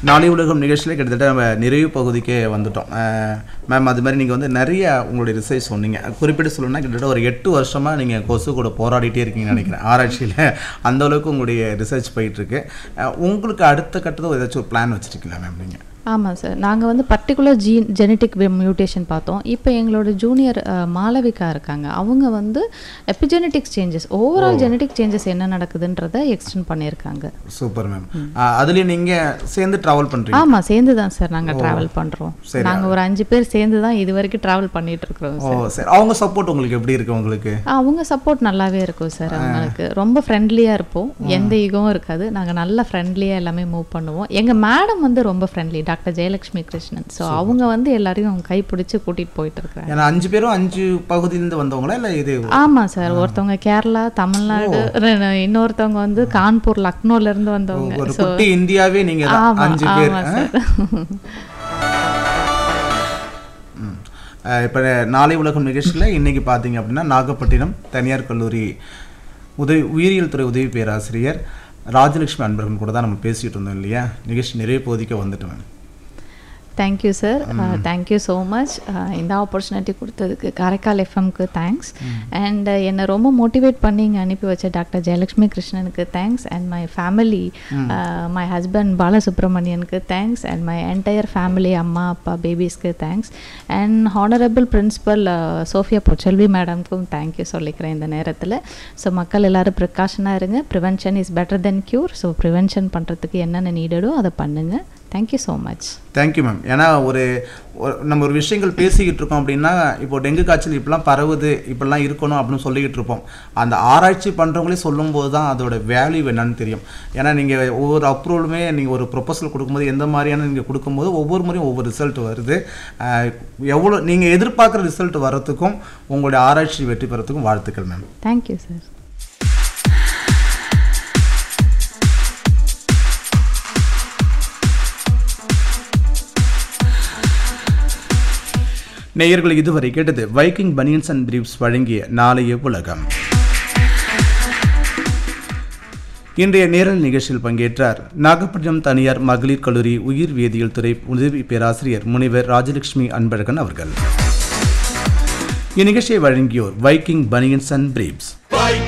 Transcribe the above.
நாளை உலகம் நிகழ்ச்சியில் கிட்டத்தட்ட நம்ம நிறைவு பகுதிக்கே வந்துட்டோம் மேம் அது மாதிரி நீங்கள் வந்து நிறைய உங்களுடைய ரிசர்ச் சொன்னீங்க குறிப்பிட்டு சொல்லணும்னா கிட்டத்தட்ட ஒரு எட்டு வருஷமாக நீங்கள் கொசு கூட போராடிட்டே இருக்கீங்கன்னு நினைக்கிறேன் ஆராய்ச்சியில் அந்த அளவுக்கு உங்களுடைய ரிசர்ச் போயிட்டுருக்கு உங்களுக்கு அடுத்த கட்டத்தில் ஏதாச்சும் ஒரு பிளான் வச்சுருக்கீங்களா மேம் நீங்கள் ஆமாம் சார் நாங்கள் வந்து பர்டிகுலர் ஜீன் ஜெனட்டிக் மியூட்டேஷன் பார்த்தோம் இப்போ எங்களோட ஜூனியர் மாளவிகா இருக்காங்க அவங்க வந்து epigenetics changes overall genetic changes என்ன நடக்குதுன்றதை எக்ஸ்டெண்ட் பண்ணியிருக்காங்க சூப்பர் மேம் அதுலேயும் நீங்கள் சேர்ந்து ட்ராவல் பண்ணுறீங்க ஆமாம் சேர்ந்து தான் சார் நாங்கள் ட்ராவல் பண்ணுறோம் சரி. நாங்கள் ஒரு அஞ்சு பேர் சேர்ந்து தான் இது வரைக்கும் ட்ராவல் பண்ணிட்டு இருக்கிறோம் ஓ சரி அவங்க சப்போர்ட் உங்களுக்கு எப்படி இருக்கு உங்களுக்கு அவங்க சப்போர்ட் நல்லாவே இருக்கும் சார் அவங்களுக்கு ரொம்ப ஃப்ரெண்ட்லியாக இருப்போம் எந்த ஈகவும் இருக்காது நாங்கள் நல்லா ஃப்ரெண்ட்லியாக எல்லாமே மூவ் பண்ணுவோம் எங்கள் மேடம் வந்து ரொம்ப friendly doctor Jayalakshmi Krishnan so அவங்க வந்து எல்லாரையும் கை பிடிச்சி கூட்டிகிட்டு போயிட்டு இருக்கிறாங்க ஏன்னா அஞ்சு பேரும் அஞ்சு பகுதியிலேருந்து வந்தவங்களா இல்லை இது ஆமாம் சார் ஒருத்தவங்க கேரளா தமிழ்நாடு ரெ- இன்னொருத்தவங்க வந்து கான்பூர் லக்னோல இருந்து வந்தவங்க ஒரு குட்டி இந்தியாவே நீங்கள் தான் ஆமா அஞ்சு பேர் ஆமா ஆ? சார் இப்போ நாளை உலகம் நிகழ்ச்சியில் இன்னைக்கு பார்த்தீங்க அப்படின்னா நாகப்பட்டினம் தனியார் கல்லூரி உதவி உயிரியல் துறை உதவி பேராசிரியர் ராஜலட்சுமி அன்பர்கள் கூட தான் நம்ம பேசிகிட்டு இருந்தோம் இல்லையா நிகழ்ச்சி நிறைய பகுதிக்கு வந்துட்டோம் thank you sir thank you so much இந்த ஆப்பர்ச்சுனிட்டி கொடுத்ததுக்கு காரைக்கால் எஃப்எம்க்கு தேங்க்ஸ் அண்ட் என்னை ரொம்ப மோட்டிவேட் பண்ணி இங்கே அனுப்பி வச்ச டாக்டர் ஜெயலக்ஷ்மி கிருஷ்ணனுக்கு thanks and my family my husband பாலசுப்ரமணியனுக்கு thanks and my entire family அம்மா அப்பா பேபிஸ்க்கு thanks and honourable principal Sophia Pochelvi மேடம்க்கும் தேங்க்யூ சொல்லிக்கிறேன் இந்த நேரத்தில் ஸோ மக்கள் எல்லாரும் ப்ரிகாஷனாக இருங்க prevention is better then cure so prevention பண்ணுறதுக்கு என்னென்ன நீடடோ அதை பண்ணுங்கள் thank you so much thank you ma'am ஏன்னா ஒரு ஒரு- நம்ம ஒரு விஷயங்கள் பேசிக்கிட்டு இருக்கோம் அப்படின்னா இப்போ டெங்கு காய்ச்சல் இப்படிலாம் பரவுது இப்படிலாம் இருக்கணும் அப்படின்னு சொல்லிக்கிட்டு இருப்போம் அந்த ஆராய்ச்சி பண்ணுறவங்களே சொல்லும்போது தான் அதோட வேல்யூ என்னன்னு தெரியும் ஏன்னா நீங்கள் ஒவ்வொரு அப்ரூவலுமே நீங்கள் ஒரு ப்ரொபோசல் கொடுக்கும்போது எந்த மாதிரியான நீங்கள் கொடுக்கும்போது ஒவ்வொரு முறையும் ஒவ்வொரு ரிசல்ட் வருது அஹ், எவ்வளோ நீங்கள் எதிர்பார்க்குற ரிசல்ட் வர்றதுக்கும் உங்களுடைய ஆராய்ச்சி வெற்றி பெறத்துக்கும் வாழ்த்துக்கள் மேம் தேங்க்யூ சார் நேயர்கள் இதுவரை கேட்டது வைக்கிங் பனியன்ஸ் அண்ட் பிரீப்ஸ் வழங்கிய நாளைய உலகம் இன்றைய நேரல் நிகழ்ச்சியில் பங்கேற்றார் நாகப்பட்டினம் தனியார் மகளிர் கல்லூரி உயிர் வேதியியல் துறை உதவி பேராசிரியர் முனைவர் ராஜலட்சுமி அன்பழகன் அவர்கள் இந்நிகழ்ச்சியை வழங்கியோர் வைக்கிங் பனியன்ஸ் அண்ட் பிரீப்ஸ்